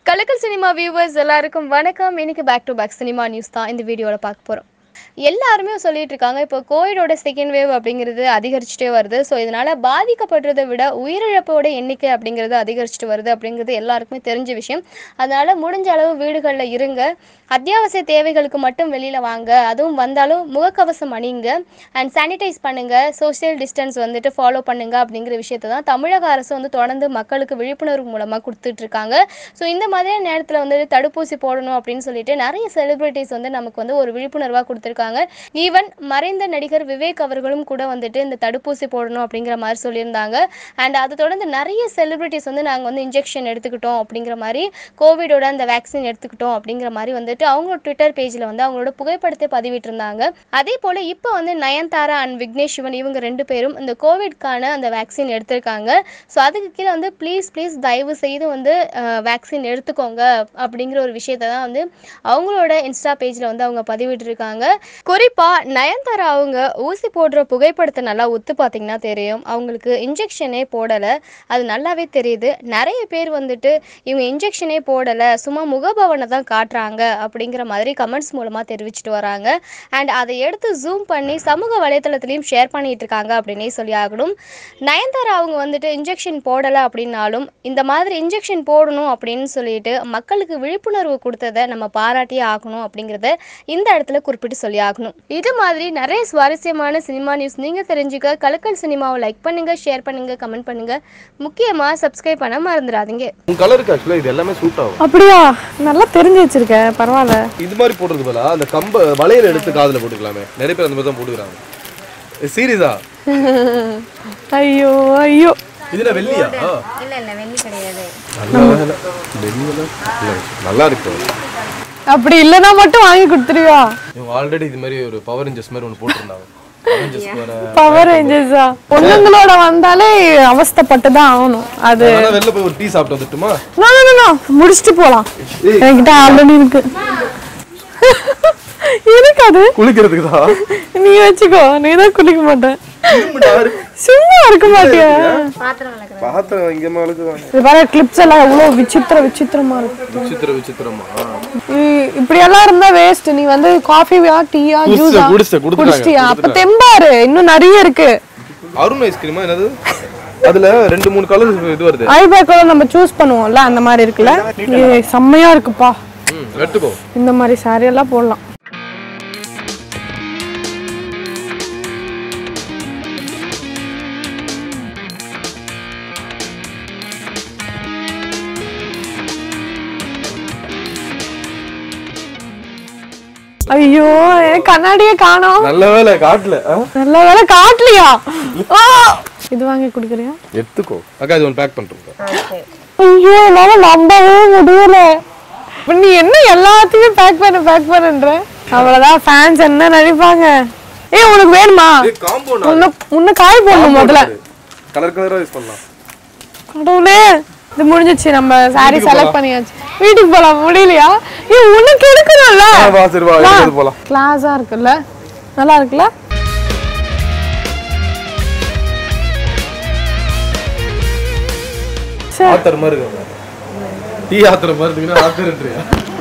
கலக்கல் cinema viewers எல்லாருக்கும் வணக்கம் இன்னைக்கு back to back cinema news தான் இந்த வீடியோவில் பார்க்க போகிறோம் எல்லாருமே சொல்லிட்டு இருக்காங்க இப்போ கோவிடோட செகண்ட் வேவ் அப்படிங்கிறது அதிகரிச்சுட்டே வருது ஸோ இதனால பாதிக்கப்படுறதை விட உயிரிழப்போட எண்ணிக்கை அப்படிங்கிறது அதிகரிச்சுட்டு வருது அப்படிங்கிறது எல்லாருக்குமே தெரிஞ்ச விஷயம் அதனால முடிஞ்ச அளவு வீடுகளில் இருங்க அத்தியாவசிய தேவைகளுக்கு மட்டும் வெளியில் வாங்க அதுவும் வந்தாலும் முகக்கவசம் அணிங்க அண்ட் சானிடைஸ் பண்ணுங்க சோஷியல் டிஸ்டன்ஸ் வந்துட்டு ஃபாலோ பண்ணுங்க அப்படிங்கிற விஷயத்தை தான் தமிழக அரசு வந்து தொடர்ந்து மக்களுக்கு விழிப்புணர்வு மூலமாக கொடுத்துட்டு இருக்காங்க ஸோ இந்த மாதிரியான நேரத்தில் வந்து தடுப்பூசி போடணும் அப்படின்னு சொல்லிட்டு நிறைய செலிபிரிட்டிஸ் வந்து நமக்கு வந்து ஒரு விழிப்புணர்வாக கொடுத்துருக்காங்க ஈவன் மறைந்த நடிகர் விவேக் அவர்களும் கூட வந்துட்டு இந்த தடுப்பூசி போடணும் அப்படிங்கிற மாதிரி சொல்லியிருந்தாங்க அண்ட் அதை தொடர்ந்து நிறைய செலிபிரிட்டிஸ் வந்து நாங்கள் வந்து இன்ஜெக்ஷன் எடுத்துக்கிட்டோம் அப்படிங்கிற மாதிரி கோவிடோட அந்த வேக்சின் எடுத்துக்கிட்டோம் அப்படிங்கிற மாதிரி வந்துட்டு அவங்களோட ட்விட்டர் பேஜில் வந்து அவங்களோட புகைப்படத்தை பதிவிட்டிருந்தாங்க அதே போல் இப்போ வந்து நயன்தாரா அண்ட் விக்னேஷ் சிவன் இவங்க ரெண்டு பேரும் இந்த கோவிட்கான அந்த வேக்சின் எடுத்திருக்காங்க ஸோ அதுக்கு கீழே வந்து ப்ளீஸ் ப்ளீஸ் தயவு செய்து வந்து வேக்சின் எடுத்துக்கோங்க அப்படிங்கிற ஒரு விஷயத்தை தான் வந்து அவங்களோட இன்ஸ்டா பேஜில் வந்து அவங்க பதிவிட்டிருக்காங்க குறிப்பாக நயன்தாரா அவங்க ஊசி போடுற புகைப்படத்தை நல்லா ஒத்து பார்த்தீங்கன்னா தெரியும் அவங்களுக்கு இன்ஜெக்ஷனே போடலை அது நல்லாவே தெரியுது நிறைய பேர் வந்துட்டு இவங்க இன்ஜெக்ஷனே போடலை சும்மா முகபவனை தான் காட்டுறாங்க அப்படிங்கிற மாதிரி கமெண்ட்ஸ் மூலமாக தெரிவிச்சிட்டு வராங்க அண்ட் அதை எடுத்து ஜூம் பண்ணி சமூக வலைத்தளத்துலேயும் ஷேர் பண்ணிட்டு இருக்காங்க அப்படின்னே சொல்லி ஆகணும் நயன்தாரா அவங்க வந்துட்டு இன்ஜெக்ஷன் போடலை அப்படின்னாலும் இந்த மாதிரி இன்ஜெக்ஷன் போடணும் அப்படின்னு சொல்லிட்டு மக்களுக்கு விழிப்புணர்வு கொடுத்ததை நம்ம பாராட்டியே ஆகணும் அப்படிங்கிறத இந்த இடத்துல குறிப்பிட்டு சொல்லி ஆகணும் இது மாதிரி நிறைய சுவாரஸ்யமான சினிமா நியூஸ் நீங்கள் தெரிஞ்சுக்க கலக்கல் சினிமாவை லைக் பண்ணுங்க ஷேர் பண்ணுங்க கமெண்ட் பண்ணுங்க முக்கியமாக சப்ஸ்கிரைப் பண்ண மறந்துடாதீங்க உன் கலருக்கு ஆக்சுவலாக இது எல்லாமே சூட் ஆகும் அப்படியா நல்லா தெரிஞ்சு வச்சிருக்க பரவாயில்ல இது மாதிரி போடுறது பதிலா அந்த கம்ப வளையல் எடுத்து காதுல போட்டுக்கலாமே நிறைய பேர் அந்த மாதிரி தான் போட்டுக்கிறாங்க சீரியஸா ஐயோ ஐயோ இதுல வெள்ளியா இல்ல இல்ல வெள்ளி கிடையாது நல்ல வேலை. வெள்ளியெல்லாம் இல்ல, நல்லா இருக்கு அப்படி இல்லைன்னா மட்டும் வாங்கி கொடுத்துருவியா இவங்க ஆல்ரெடி இது மாதிரி ஒரு பவர் இன்ஜஸ் மாதிரி ஒன்று போட்டிருந்தாங்க Power Rangers வேற. பவர் ரேஞ்சர்ஸா பொண்ணுங்களோட வந்தாலே அவஸ்தைப்பட்டு தான் ஆகணும் அது வேணா வெளில போய் ஒரு டீ சாப்பிட்டு வந்துட்டுமா நோ நோ நோ முடிச்சுட்டு போலாம் என்கிட்ட ஆல்ரெடி இருக்கு எனக்கு அது குளிக்கிறதுக்கு தான் நீ வச்சுக்கோ நீ தான் குளிக்க மாட்டேன் சும்மா இருக்க மாட்டியா பாத்திரம் விளக்குறது பாத்திரம் இங்கேமா அழுக்குதான் இது பாரு கிளிப்ஸ் எல்லாம் எவ்வளவு விசித்திர விசித்திரமா இருக்கு விசித்திர விசித்திரமா இ- இப்படி எல்லாம் இருந்தா வேஸ்ட் நீ வந்து காஃபியா டீயா குடிச்சிட்டேன், ஜூஸா குடிச்சிட்டேன், கொடுத்துட்டாங்க, குடிச்சிட்டியா அப்ப தெம்பாரு இன்னும் நிறைய இருக்கு அருண் ஐஸ்கிரீமா என்னது அதுல ரெண்டு மூணு கலர் இது வருது ஐபேக்கோட நம்ம சூஸ் பண்ணுவோம்ல அந்த மாதிரி இருக்குல்ல ஏய், செம்மையா இருக்குப்பா ம் எடுத்துக்கோ இந்த மாதிரி saree எல்லாம் போடலாம் ஐயோ என் கண்ணாடியே காணோம் நல்ல வேலை காட்டல ஆ? நல்ல வேலை காட்டலையா ஆ! இது வாங்கி குடுக்குறியா எடுத்துக்கோ அக்கா இது ஒன்று பேக் பண்ணிட்டு ஐயோ என்னால நம்பவே முடியல இப்ப நீ என்ன எல்லாத்தையும் பேக் பண்ண பேக் பண்ணுன்ற அவ்வளவுதான் ஃபேன்ஸ் என்ன நினைப்பாங்க ஏய் உனக்கு வேணுமா காம்போ உன்ன உன்ன காய் போடணும் முதல்ல கலர் கலரா யூஸ் பண்ணலாம் கடவுளே இது முடிஞ்சிச்சு நம்ம சாரி செலக்ட் பண்ணியாச்சு வீட்டுக்கு போலாம் முடியலையா ஏய் உனக்கு எடுக்கணும்ல ஆ, வா சரி வா எடுத்து போலாம் கிளாஸா இருக்குல்ல நல்லா இருக்குல்ல ஆத்தர் மாதிரி இருக்கு டீ ஆத்துற மாதிரி இருக்குன்னா ஆத்தர்ன்றியா